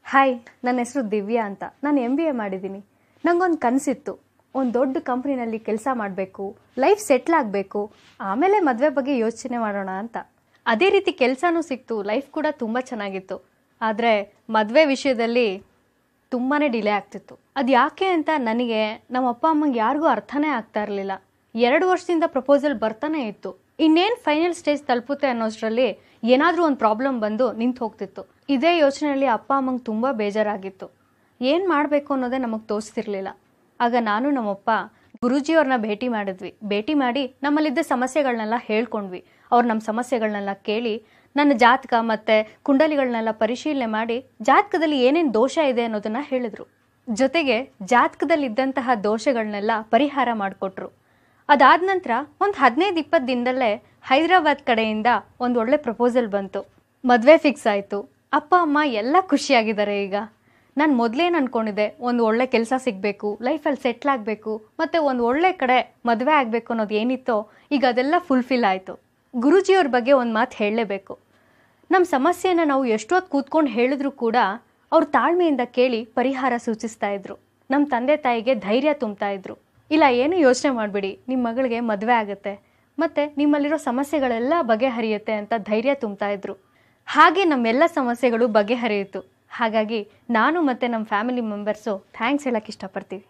hi ನನ್ನ ಹೆಸರು ದಿವ್ಯಾ ಅಂತ ನಾನು ಎಮ್ ಬಿ ಎ ಮಾಡಿದ್ದೀನಿ ನಂಗೊಂದು ಕನಸಿತ್ತು ಒಂದು ದೊಡ್ಡ ಕಂಪ್ನಿನಲ್ಲಿ ಕೆಲಸ ಮಾಡಬೇಕು ಲೈಫ್ ಸೆಟ್ಲ್ ಆಗಬೇಕು ಆಮೇಲೆ ಮದುವೆ ಬಗ್ಗೆ ಯೋಚನೆ ಮಾಡೋಣ ಅಂತ ಅದೇ ರೀತಿ ಕೆಲಸನೂ ಸಿಕ್ತು ಲೈಫ್ ಕೂಡ ತುಂಬ ಚೆನ್ನಾಗಿತ್ತು ಆದರೆ ಮದುವೆ ವಿಷಯದಲ್ಲಿ ತುಂಬಾ ಡಿಲೇ ಆಗ್ತಿತ್ತು ಅದು ಯಾಕೆ ಅಂತ ನನಗೆ ನಮ್ಮ ಅಪ್ಪ ಅಮ್ಮಂಗೆ ಯಾರಿಗೂ ಅರ್ಥನೇ ಆಗ್ತಾ ಇರಲಿಲ್ಲ ಎರಡು ವರ್ಷದಿಂದ ಪ್ರಪೋಸಲ್ ಬರ್ತಾನೆ ಇತ್ತು ಇನ್ನೇನು ಫೈನಲ್ ಸ್ಟೇಜ್ ತಲುಪುತ್ತೆ ಅನ್ನೋಷ್ಟರಲ್ಲಿ ಏನಾದರೂ ಒಂದು ಪ್ರಾಬ್ಲಮ್ ಬಂದು ನಿಂತು ಹೋಗ್ತಿತ್ತು ಇದೇ ಯೋಚನೆಯಲ್ಲಿ ಅಪ್ಪ ಅಮ್ಮಂಗೆ ತುಂಬ ಬೇಜಾರಾಗಿತ್ತು ಏನು ಮಾಡಬೇಕು ಅನ್ನೋದೇ ನಮಗೆ ತೋಚ್ತಿರ್ಲಿಲ್ಲ ಆಗ ನಾನು ನಮ್ಮಪ್ಪ ಗುರೂಜಿಯವ್ರನ್ನ ಭೇಟಿ ಮಾಡಿದ್ವಿ ಭೇಟಿ ಮಾಡಿ ನಮ್ಮಲ್ಲಿದ್ದ ಸಮಸ್ಯೆಗಳನ್ನೆಲ್ಲ ಹೇಳ್ಕೊಂಡ್ವಿ ಅವ್ರು ನಮ್ಮ ಸಮಸ್ಯೆಗಳನ್ನೆಲ್ಲ ಕೇಳಿ ನನ್ನ ಜಾತಕ ಮತ್ತು ಕುಂಡಲಿಗಳನ್ನೆಲ್ಲ ಪರಿಶೀಲನೆ ಮಾಡಿ ಜಾತಕದಲ್ಲಿ ಏನೇನು ದೋಷ ಇದೆ ಅನ್ನೋದನ್ನ ಹೇಳಿದ್ರು ಜೊತೆಗೆ ಜಾತಕದಲ್ಲಿ ಇದ್ದಂತಹ ದೋಷಗಳನ್ನೆಲ್ಲ ಪರಿಹಾರ ಮಾಡಿಕೊಟ್ರು ಅದಾದ ನಂತರ ಒಂದು ಹದಿನೈದು ಇಪ್ಪತ್ತು ದಿನದಲ್ಲೇ ಹೈದರಾಬಾದ್ ಕಡೆಯಿಂದ ಒಂದು ಒಳ್ಳೆ ಪ್ರಪೋಸಲ್ ಬಂತು ಮದುವೆ ಫಿಕ್ಸ್ ಆಯಿತು ಅಪ್ಪ ಅಮ್ಮ ಎಲ್ಲ ಖುಷಿಯಾಗಿದ್ದಾರೆ ಈಗ ನಾನು ಮೊದಲೇನು ಅಂದ್ಕೊಂಡಿದ್ದೆ ಒಂದು ಒಳ್ಳೆ ಕೆಲಸ ಸಿಗಬೇಕು ಲೈಫಲ್ಲಿ ಸೆಟ್ಲ್ ಆಗಬೇಕು ಮತ್ತು ಒಂದು ಒಳ್ಳೆ ಕಡೆ ಮದುವೆ ಆಗಬೇಕು ಅನ್ನೋದು ಏನಿತ್ತೋ ಈಗ ಅದೆಲ್ಲ ಫುಲ್ಫಿಲ್ ಆಯಿತು ಗುರೂಜಿಯವ್ರ ಬಗ್ಗೆ ಒಂದು ಮಾತು ಹೇಳಲೇಬೇಕು ನಮ್ಮ ಸಮಸ್ಯೆನ ನಾವು ಎಷ್ಟೊತ್ತು ಕೂತ್ಕೊಂಡು ಹೇಳಿದ್ರು ಕೂಡ ಅವ್ರು ತಾಳ್ಮೆಯಿಂದ ಕೇಳಿ ಪರಿಹಾರ ಸೂಚಿಸ್ತಾ ಇದ್ರು ನಮ್ಮ ತಂದೆ ತಾಯಿಗೆ ಧೈರ್ಯ ತುಂಬ್ತಾ ಇದ್ರು ಇಲ್ಲ ಏನು ಯೋಚನೆ ಮಾಡಬೇಡಿ ನಿಮ್ಮ ಮಗಳಿಗೆ ಮದುವೆ ಆಗುತ್ತೆ ಮತ್ತು ನಿಮ್ಮಲ್ಲಿರೋ ಸಮಸ್ಯೆಗಳೆಲ್ಲ ಬಗೆಹರಿಯುತ್ತೆ ಅಂತ ಧೈರ್ಯ ತುಂಬ್ತಾ ಇದ್ರು ಹಾಗೆ ನಮ್ಮೆಲ್ಲ ಸಮಸ್ಯೆಗಳು ಬಗೆಹರಿಯಿತು ಹಾಗಾಗಿ ನಾನು ಮತ್ತು ನಮ್ಮ ಫ್ಯಾಮಿಲಿ ಮೆಂಬರ್ಸು ಥ್ಯಾಂಕ್ಸ್ ಹೇಳಕ್ಕೆ ಇಷ್ಟಪಡ್ತೀವಿ